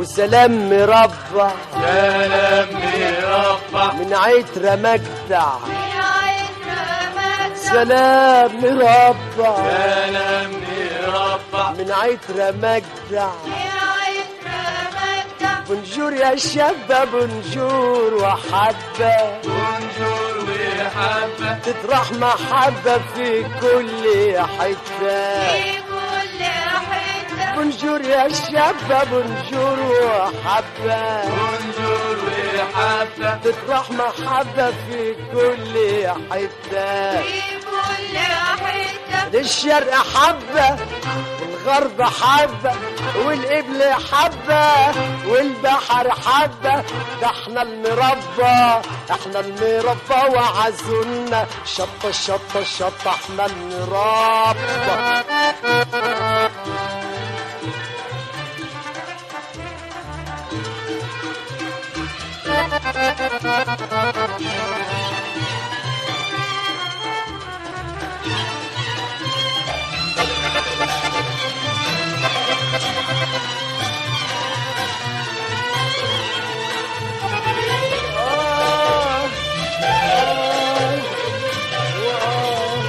وسلام مربع سلام مربع من عترة مجدع من عطر مجدع سلام مربع سلام مربع من عترة مجدع من عطر مجدع بونجور يا شابة بونجور وحبة بونجور وحبة تطرح محبة في كل حتة في كل حتة بونجور يا شابة بونجور وحبة بونجور وحبة تطرح محبة في كل حتة في كل حتة للشرق حبة والغرب حبة والقبل حبة والبحر حبة ده احنا المربى احنا المربى وعزونا شطة شطة شطة احنا المربى آه آه آه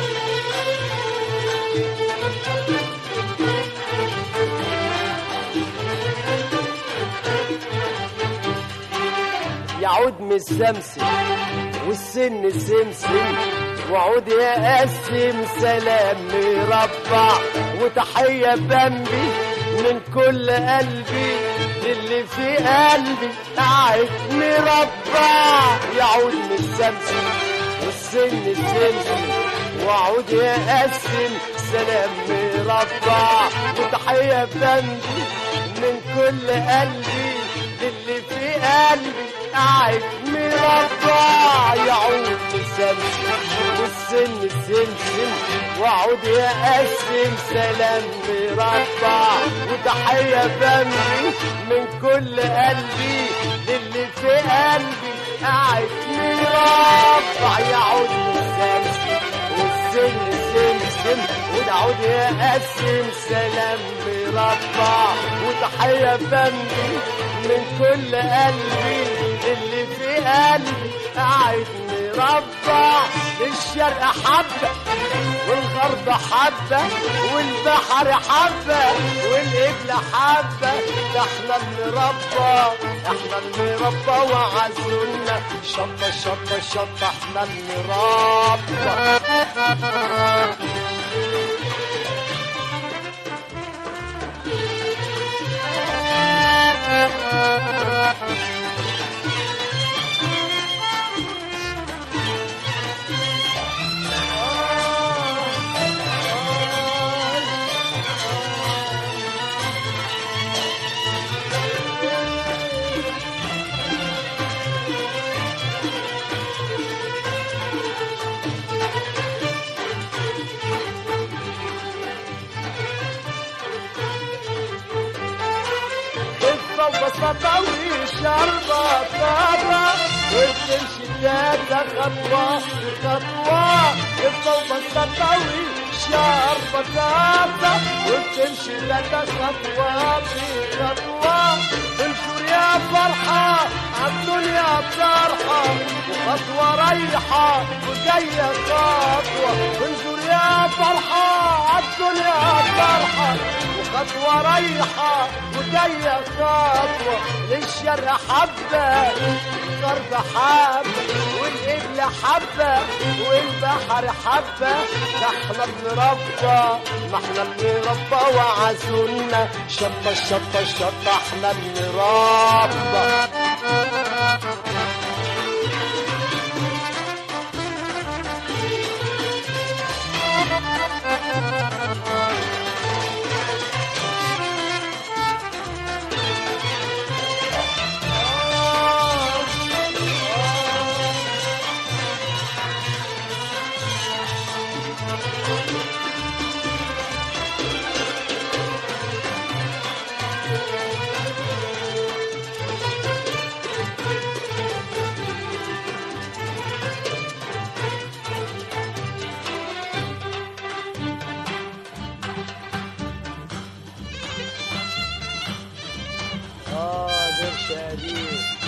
يعود من السمسم والسن سمسم وعود يقسم سلام مربع وتحية بمبي من كل قلبي للي في قلبي قاعد مربع يعود من السمسم والسن سمسم وعود يقسم سلام مربع وتحية بمبي من كل قلبي اللي في قلبي قاعد مربع يعود مسلسل والسن سمسم واقعد يقسم سلام مربع وتحية بمي من كل قلبي اللي في قلبي قاعد مربع يعود مسلسل والسن سمسم ودعود يقسم سلام مربع وتحية بمي من كل قلبي اللي في قلبي قاعد مربع الشرق حبة والغرب حبة والبحر حبة والقبل حبة ده احنا المربى احنا المربى وعزونا شطة شطة شطة احنا المربى خفة وبساطة وشربة طابة وبتمشي تلاته خطوة خطوة خفة وبساطة وشربة طابة وبتمشي تلاته خطوة خطوة انشر يا فرحة عالدنيا طرحة وخطوة رايحة وجاية خطوة انشر يا فرحة عالدنيا طرحة وخطوة رايحة وجاية خطوة للشرق حبة الغرب حبة والقبل حبة والبحر حبة ده احنا بنربى ما احنا بنربى وعزونا شطة شطة شطة احنا بنربى داري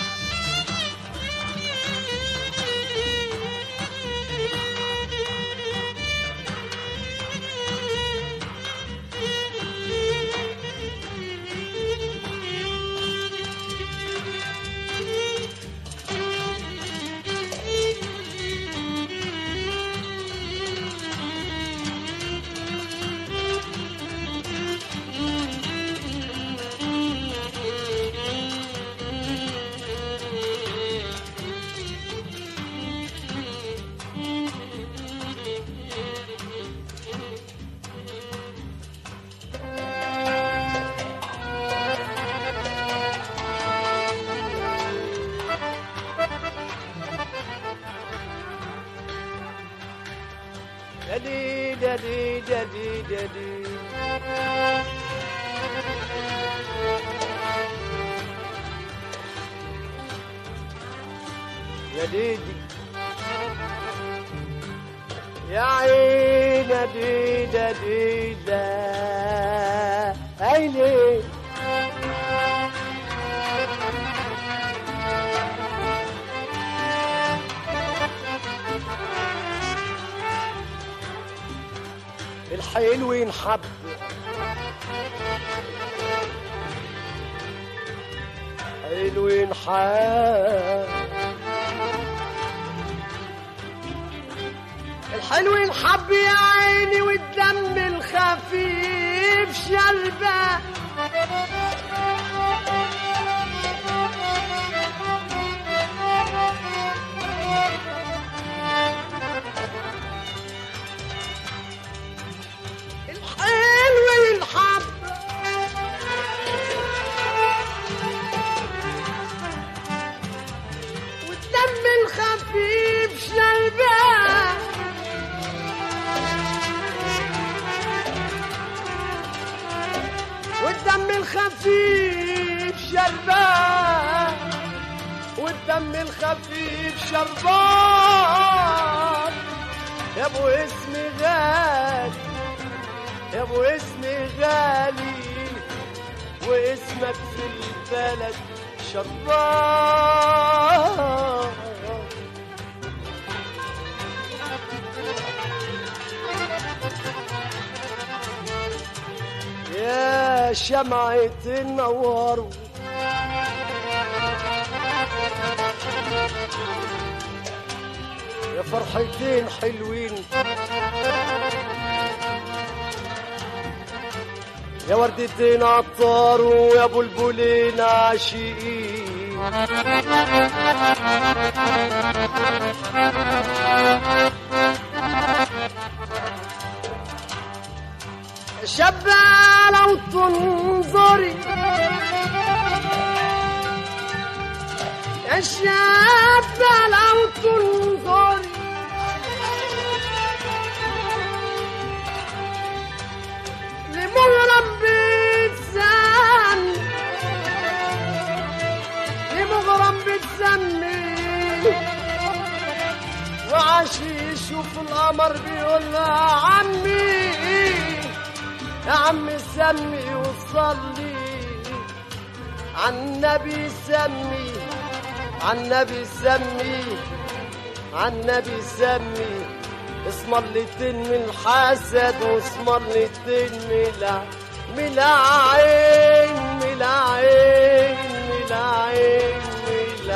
دادي دادي دادي دادي يا ديدي يا عين ديدا ديدا عيني الحلو ينحب حلو ينحب الحلو ينحب يا عيني والدم الخفيف شلبه الحلو ينحب والدم الخفيف شلبه والدم الخفيف شربان والدم الخفيف شربان يا ابو اسمي غالي يا ابو اسمي غالي واسمك في البلد شربان يا شمعة النوار يا فرحتين حلوين يا وردتين عطار ويا بلبلين عاشقين شابة لو تنظري يا شابة لو تنظري لمغرم بتسمي لمغرم بتسمي وعشي يشوف القمر بيقول لها عمي يا عم سمي وصلي عالنبي سمي عالنبي سمي عالنبي سمي اسمرلتين من الحسد واسمرلتين من الع- من العين من العين من العين من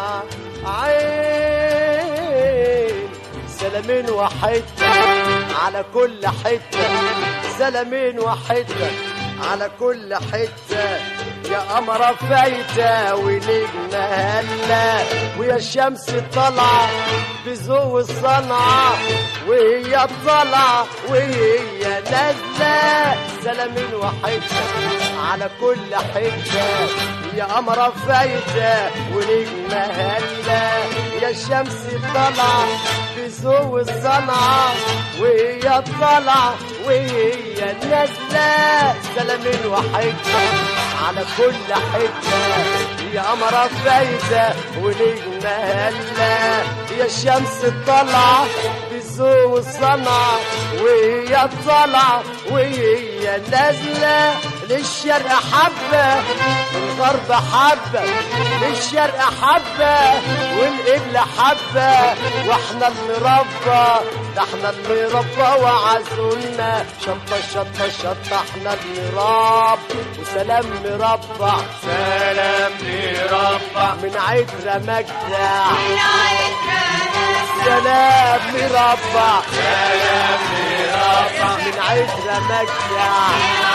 العين سلامين وحدة على كل حتة سلامين وحدة على كل حتة يا قمرة فايتة ونجمة هلا ويا الشمس طالعة بذوق الصنعة وهي طالعة وهي نازلة سلامين وحدة على كل حتة يا قمرة فايتة ونجمة هلا يا الشمس طالعة بذوق الصنعة وهي طالعة وهي نازلة سلامين وحدة على كل حتة يا قمرة فايتة ونجمة هلا يا الشمس طالعة بذوق الصنعة وهي طالعة وهي نازلة للشرق حبة والغرب حبة للشرق حبة والقبلة حبة واحنا اللي ربى ده احنا اللي ربى وعزولنا شطة شطة شطة احنا اللي رب وسلام مربع سلام لربع من عترة مجدع من عطر مجدع سلام مربع سلام لربع من عترة مجدع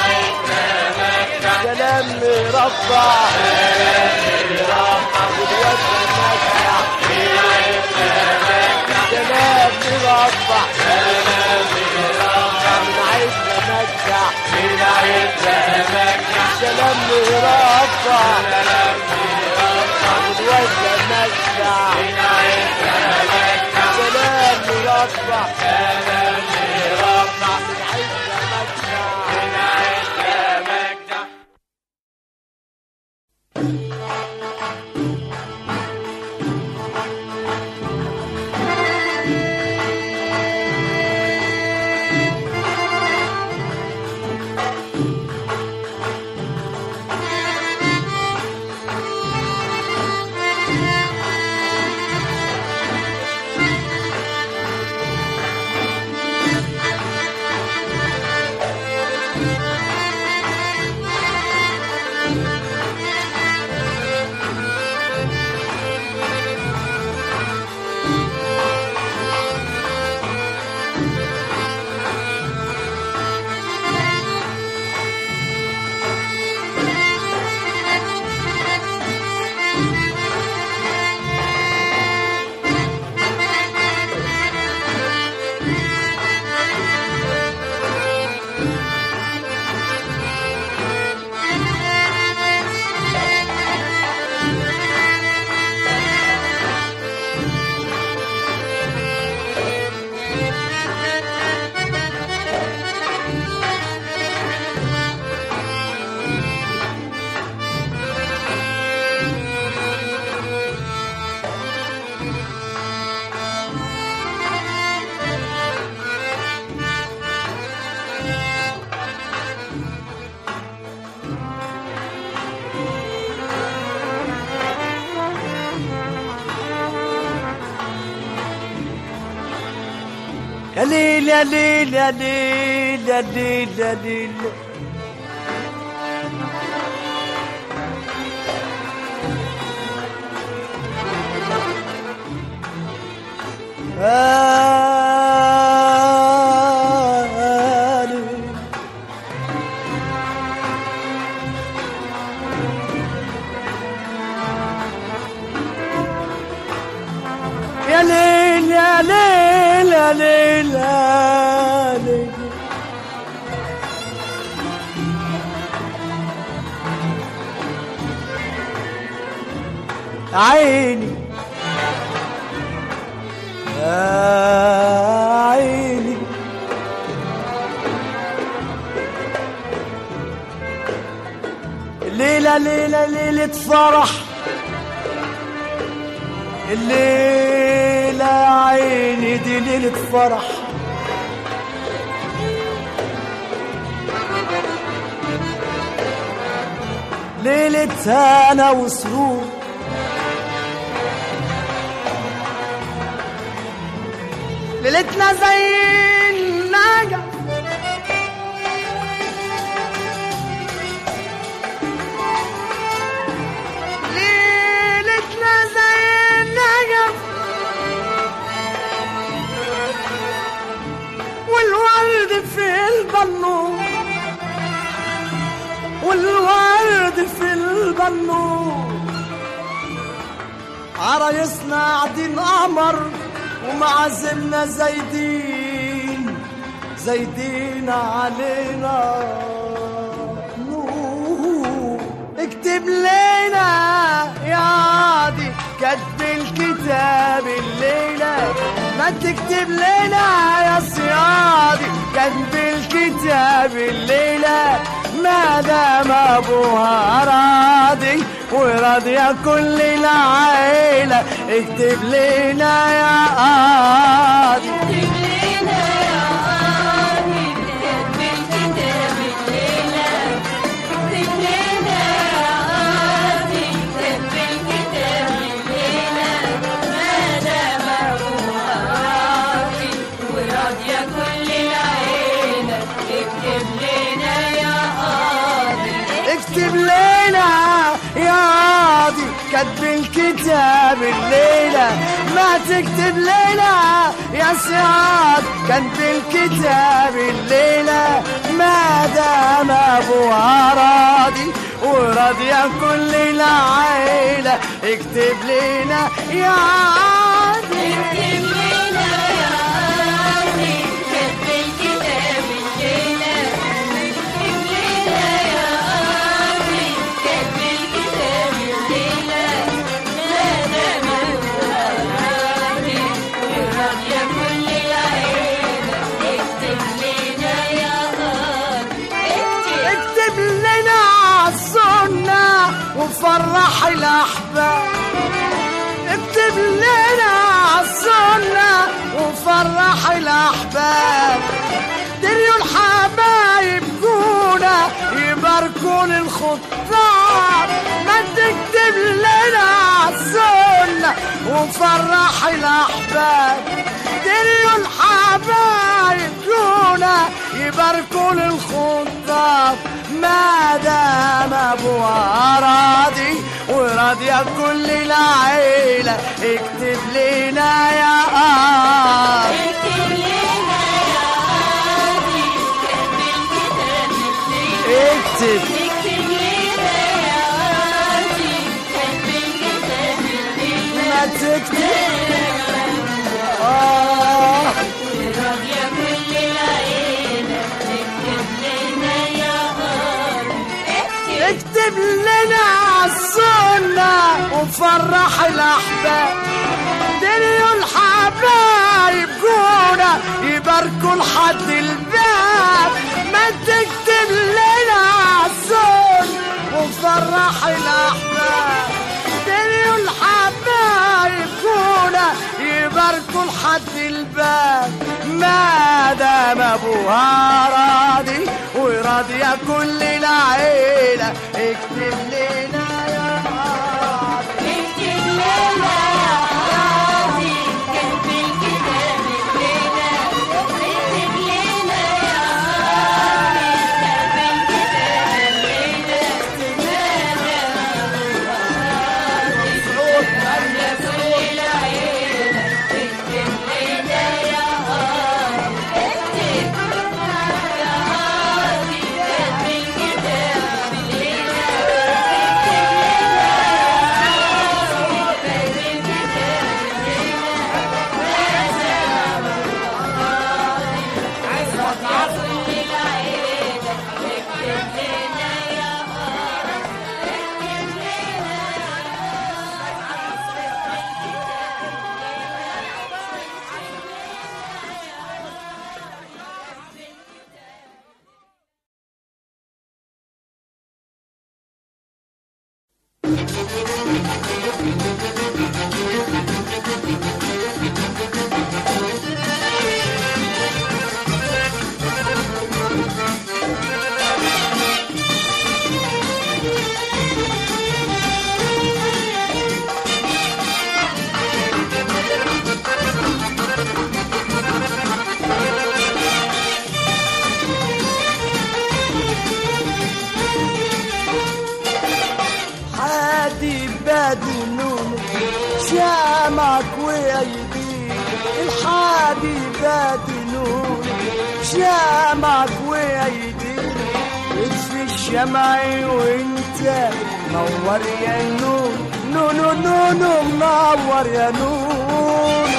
سلام مربع والواد مجدع سلام مربع من عترة مجدع من عيد مكة سلام مربع والواد مجدع سلام مربع من عترة مجدع يا ليل يا ليل يا ليل يا ليل يا ليل يا ليل يا ليل يا ليل يا ليل يا ليل عيني يا عيني الليلة ليلة ليلة فرح الليلة يا عيني دي ليلة فرح ليلة هنا وسرور ليلتنا زي النجم ليلتنا زي النجم والورد في البنور والورد في البنور عرايسنا قاعدين قمر ومعازمنا زايدين زايدين علينا نور اكتب لنا يا عادي كتب الكتاب الليلة ما تكتب لنا يا صيادي كتب الكتاب الليلة ما دام ابوها راضي وراضية كل العيلة اكتب لنا يا قاضي كتب الكتاب الليلة ما تكتب ليلة يا سعاد كتب الكتاب الليلة ما دام أبوها راضي وراضية كل العيلة اكتب لنا يا عادي اكتب لنا يا قاضي كتب الكتاب الليلة اكتب لنا يا قاضي كتب الكتاب الليلة ما دام راضي وراضية كل العيلة اكتب لنا يا قاضي اكتب اكتب لنا السنة وفرح الأحباب اكتب لنا السنة وفرح الأحباب دريوا الحبايب كونا يباركون الخطاب ما تكتب لنا السنة وفرح الأحباب دريوا الحبايب كونا يباركون الخطاب ما دام ابوها راضي وراضية كل العيلة اكتب لنا يا آه اكتب لنا يا قاضي كتب الكتاب الليلة اكتب اكتب لنا يا قاضي كتب الكتاب الليلة ما تكتب آه راضية كل العيلة اكتب لنا يا قاضي اكتب اكتب لنا السنة وفرح الأحباب دنيا الحبايب كونا يباركوا لحد الباب ما تكتب لنا السنة وفرح الأحباب دنيا الحبايب كونا يباركوا لحد الباب ما دام ابوها راضي وراضية كل العيلة اكتب لنا يا قاضي اكتب لنا يا قاضي كتب الكتاب الليلة اكتب لنا يا قاضي كتب الكتاب الليلة راضية كل العيلة اكتب لنا يا قاضي اكتب يا قاضي كتب الكتاب الليلة حادي بادي نون شامك ويديك الحادي بادي نون شامك ويديك اطفي الشمع وانت نور يا نون نونو نونو منور يا نون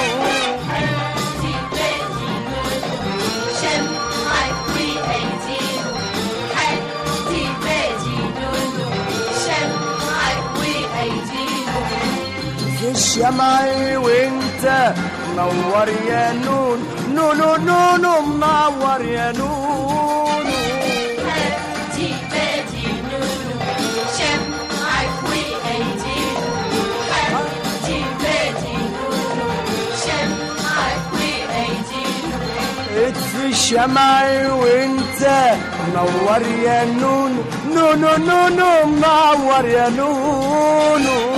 شمعك وأيديهم حدي بادي نونو شمعك وأيديهم في الشمع وانت منور يا نون نونو نونو منور يا نون حدي بادي نونو شمعك وأيديهم حدي بادي نونو شمعك وأيديهم اطفي الشمع وانت منور يا نون نونو نونو منور يا نونو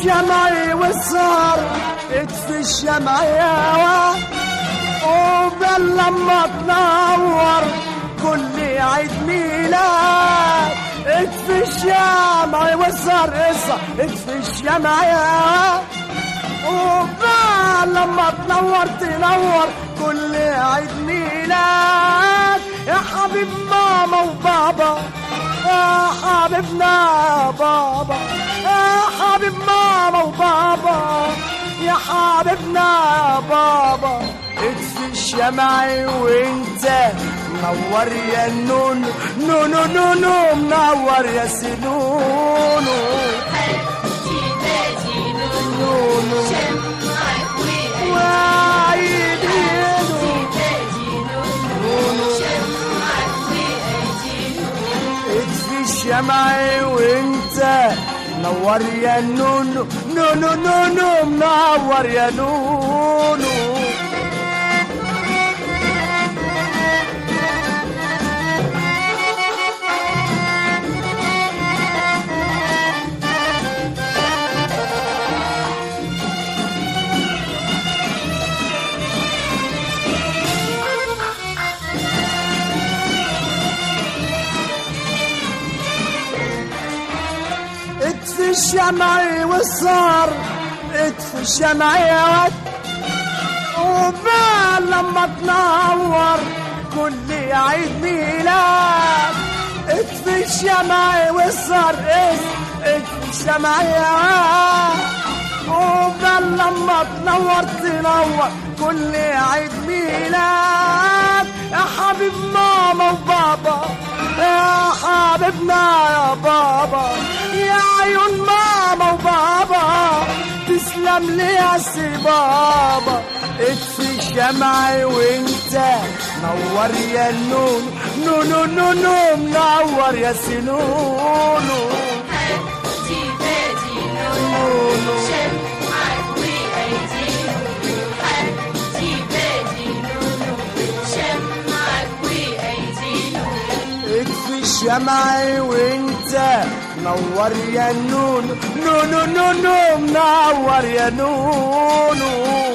الشمع والسهر اطفي الشمع يا واد وبل لما تنور كل عيد ميلاد اطفي الشمع والسهر اصحى اطفي الشمع يا واد وبقى لما تنور تنور كل عيد ميلاد يا حبيب ماما وبابا يا حبيبنا يا بابا يا حبيب ماما وبابا يا حبيبنا يا بابا اطفي الشمع وانت منور يا نونو نونو نونو منور يا سنونو هاتي بادي نونو نونو شمعك وقلبي وعيد هاتي ايده بادي نونو شمعك وقلبي اطفي الشمع وانت نور يا نونو نونو نونو منور يا نونو اطفي الشمع والصار اطفي الشمع يا واد وبال لما تنور كل عيد ميلاد اطفي الشمع والصار اطفي الشمع يا واد وبال لما تنور تنور كل عيد ميلاد يا حبيب ماما وبابا يا حبيبنا يا بابا يا عيون ماما وبابا تسلم لي يا سي بابا اطفي الشمع وانت نور يا نون نونو نونو منور يا سنونو هاتي بادي نونو شمعك وقلبي هاتي بادي نونو شمعك وقلبي اطفي الشمع وانت نور يا نونو نونو نونو منور يا نونو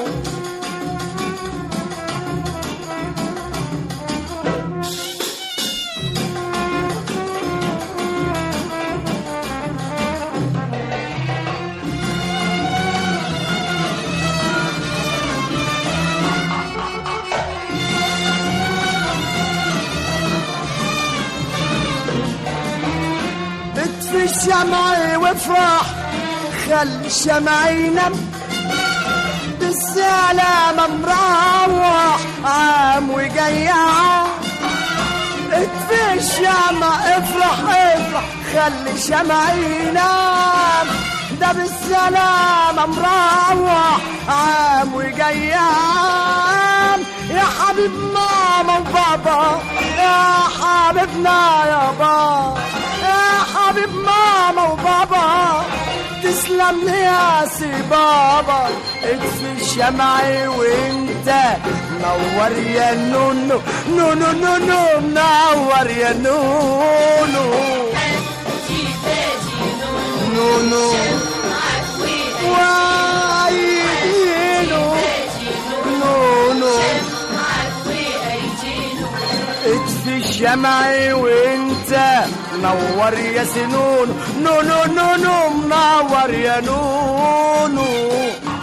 اطفي الشمع وافرح خلي الشمع ينام بالسلامة مروح عام وجاي عام اطفي الشمع افرح افرح خلي الشمع ينام ده بالسلامة مروح عام وجاي عام يا حبيب ماما وبابا يا حبيبنا يا بابا يا حبيب ماما وبابا تسلم لي يا سي بابا اطفي الشمع وانت نور يا نونو نونو نونو منور يا نونو هاتي بادي نونو نونو شمعك وقلبي وعيدينو بادي نونو نونو شمعك وقلبي اطفي الشمع وانت نور يا سنون نونو نونو منور يا نونو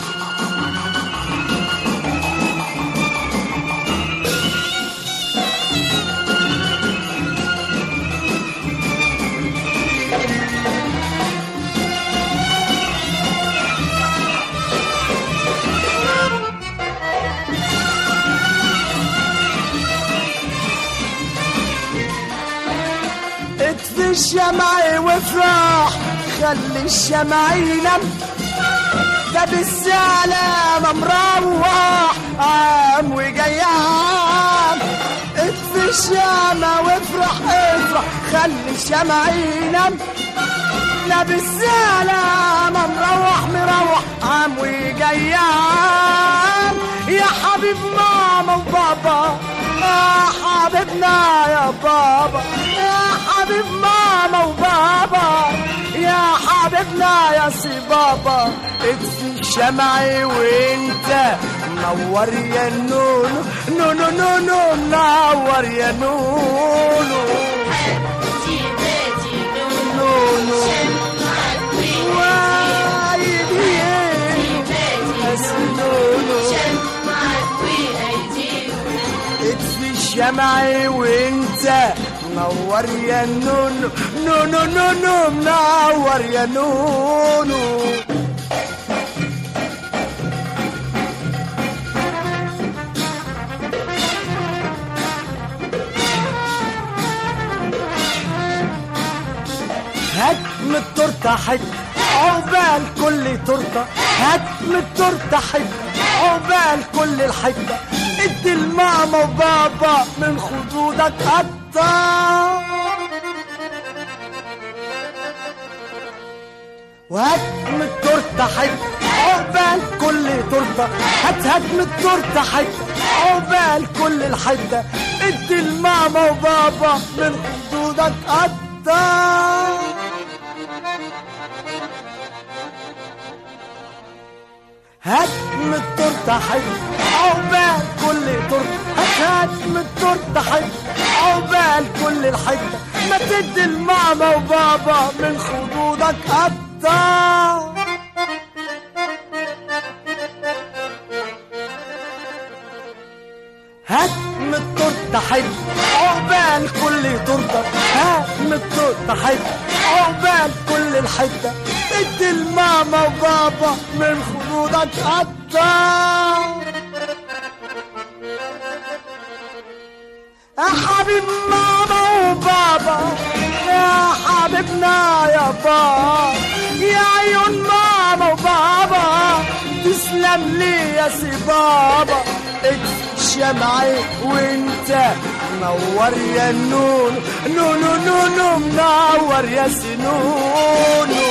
اطفي الشمع وافرح خلي الشمع ينام ده بالسلامة مروح عام وجاي عام اطفي الشمع وافرح افرح خلي الشمع ينام ده بالسلامة مروح مروح عام وجاي عام يا حبيب ماما وبابا يا حبيبنا يا بابا يا حبيب حبيب ماما وبابا يا حبيبنا يا سي بابا اكفي شمعي وانت منور يا نونو نونو نونو منور يا نونو جيبتي نونو نونو شمعك وايدي بس نونو شمعك وأيديهم اطفي الشمعي وانت منور يا نونو نونو نونو منور يا نونو هات من التورته حته عقبال كل تورته هات من التورته حته عقبال كل الحته ادي الماما وبابا من خدودك قطع وهات من التورته حته عقبال كل تورته هات هات من التورته حته عقبال كل الحته ادي الماما وبابا من خدودك قطع هات من التورته حته عقبال كل تورته هات هات من التورته حته عقبال كل الحته ما تدي الماما وبابا من خدودك قطع هات من التورته حته عقبال كل تورته هات من التورته حته عقبال كل الحته ادي الماما وبابا من خدودك قطع يا حبيب ماما وبابا يا حبيبنا يا بابا يا عيون ماما وبابا تسلم لي يا سي بابا اكفي شمعي وانت منور يا نونو نونو نونو منور يا سي نونو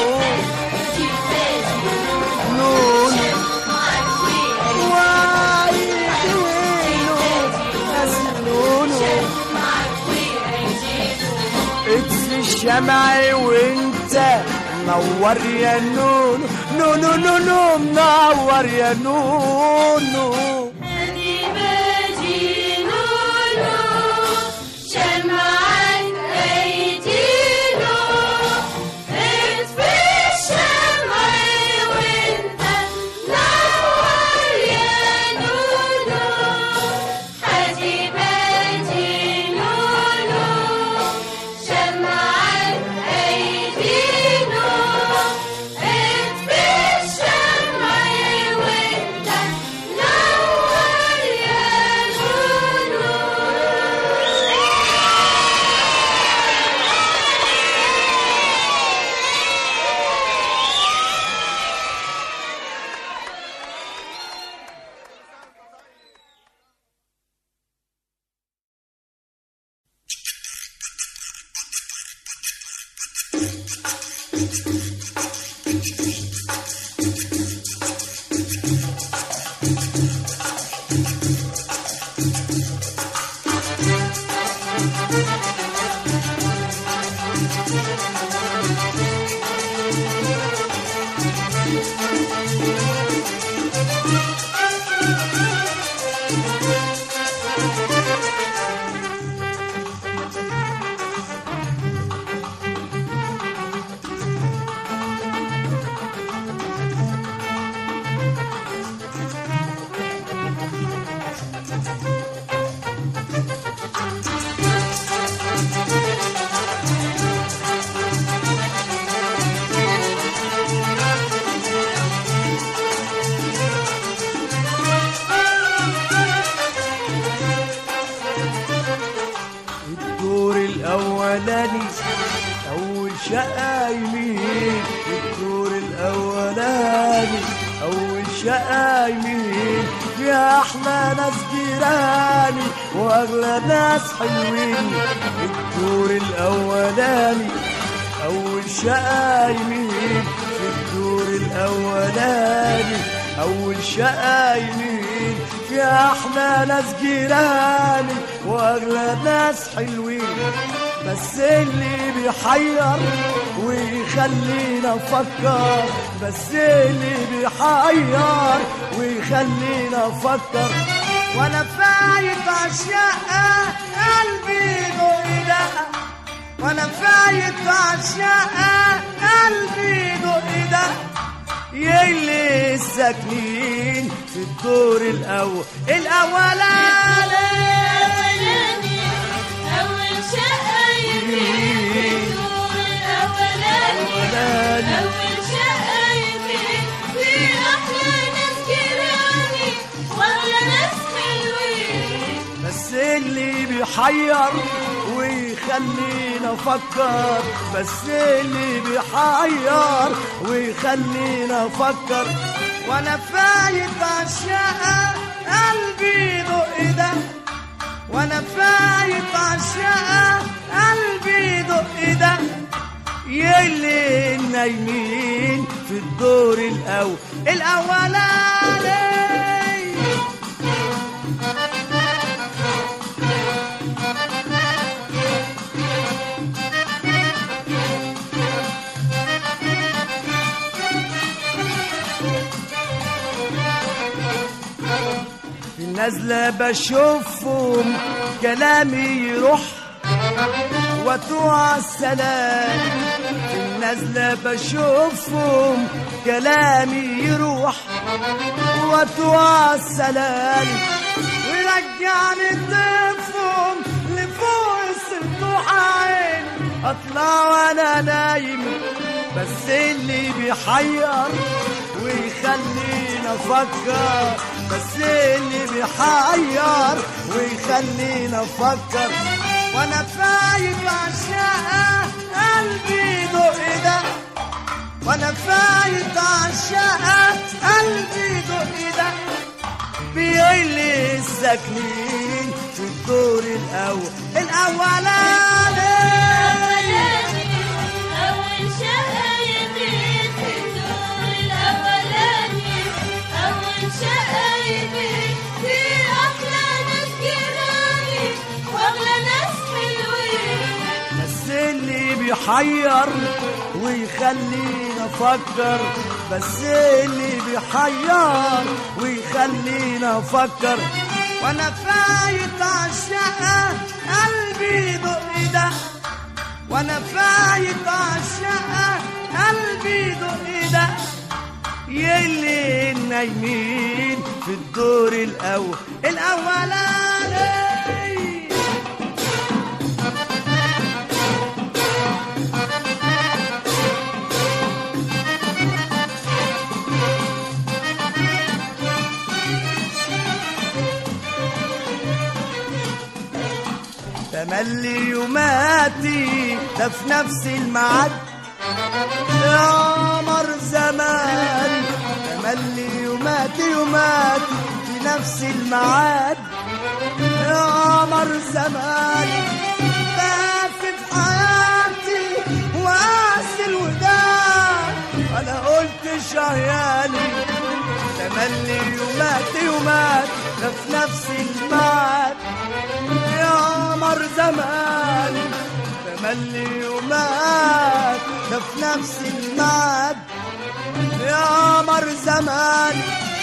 نونو واي وينو يا سي نونو اكفي الشمعي وانت منور يا نونو نونو نونو منور يا نونو أني باجي نونو شمعك أيدينو اطفي الشمع وانت نور يا نونو حدي باجي نونو شمعك أيدينو اطفي الشمع وانت نور يا نونو الدور الاولاني اول شقه يمين الدور الاولاني اول شقه يمين يا احلى ناس جيراني واغلى ناس حلوين الدور الاولاني اول شقه يمين في الدور الاولاني اول شقه يمين يا احلى ناس جيراني واغلى ناس حلوين بس اللي بيحير ويخلينا نفكر بس اللي بيحير ويخلينا نفكر وانا فايت عشاق قلبي دق وانا فايت عشاق قلبي دق يلي الساكنين في الدور الاول الاولاني الأولاني أول شقة يمين الدور الأولاني الأولاني. أول شقة يمين في أحلى ناس جيراني وأغلى ناس حلوين بس اللي بيحير ويخلينا نفكر بس اللي بيحير ويخلينا نفكر وانا فايت عشاق قلبي دق ده وانا فايت عشاق قلبي دق ده يلي النايمين في الدور الاول الاولاني في النازلة بشوفهم كلامي يروح وتوع السلام في النازلة بشوفهم كلامي يروح وتوع السلام ويرجعني طفهم لفوق السطوح عيني اطلع وانا نايم بس اللي بيحير ويخلينا افكر بس اللي بيحير ويخلينا افكر وانا فايت عشاق قلبي دق ده وانا فايت عشاق قلبي دق ده بيلي الساكنين في الدور الاول الاولاني الأولاني أول شقة يمين في الدور الأولاني أول شقة يمين في أحلى ناس جيراني وأغلى ناس حلوين بس اللي بيحير ويخلينا افكر بس اللي بيحير ويخلينا افكر وانا فايت عشاق قلبي دق ده وانا فايت عشاق قلبي دق ده يلي النايمين في الدور الاول الاولاني تملي يوماتي ده في نفس الميعاد يا قمر زمان تملي يوماتي يوماتي في نفس الميعاد يا قمر زمان بس في حياتي وقاس الوداد انا قلت شهيالي تملي يوماتي يوماتي ده في نفس الميعاد يا قمر زمان تملي يومات ده في نفس الميعاد يا قمر زمان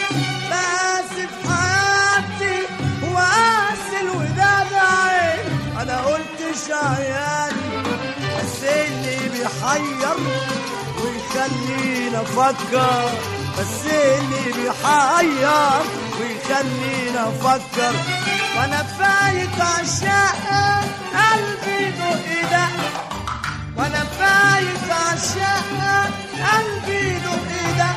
بس في حياتي وقاس الوداد عين انا قلت شعياني بس اللي بيحير ويخلينا افكر بس اللي بيحير ويخلينا افكر وانا فايت عشاق قلبي دق ده وانا فايت عشاق قلبي دق ده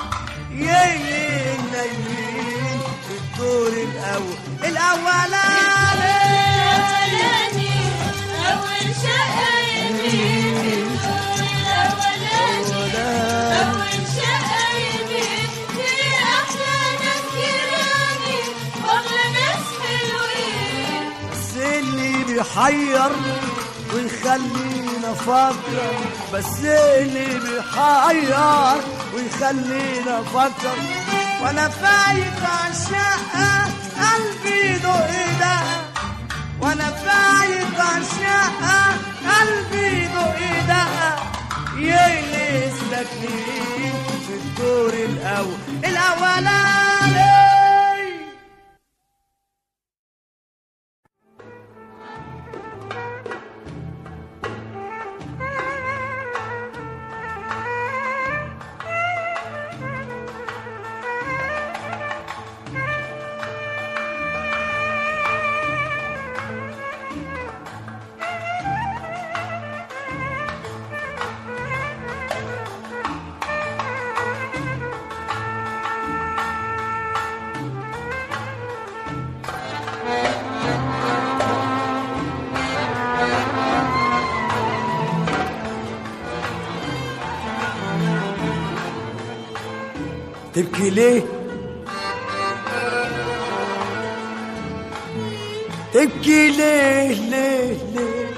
يلي النايمين في الدور الاول الاولاني الأولاني أول شقة يمين الأولاني أول شقة يمين في أحلى ناس جيراني وأغلى ناس حلوين بس اللي بيحير ويخلينا نفكر بس اللي بيحير ويخلينا نفكر وانا فايت عشاق قلبي دق ده وانا فايت عشاق ساكنين في الدور الأول الأولاني تبكي ليه تبكي ليه ليه ليه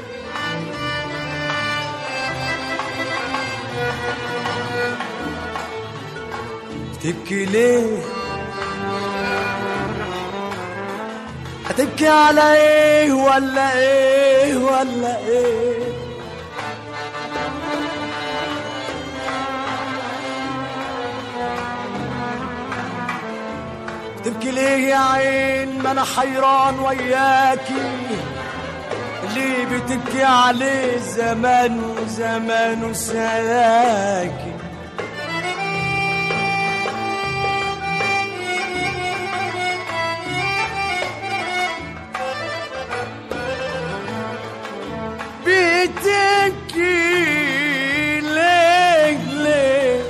تبكي ليه هتبكي على ايه ولا ايه ولا ايه تبكي ليه يا عين ما انا حيران وياكي اللي بتبكي عليه زمان وزمان وسلاكي بتبكي ليه ليه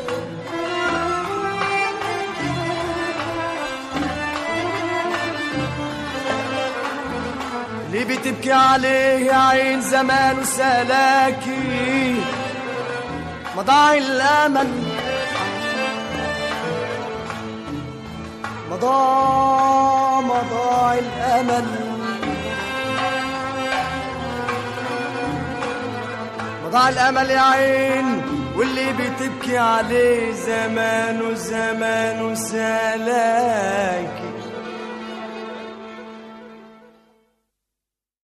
ليه بتبكي عليه يا عين زمان وسلاكي مضاع الامل مضى مضاع الامل مضاع الامل يا عين واللي بتبكي عليه زمان وزمان وسلاكي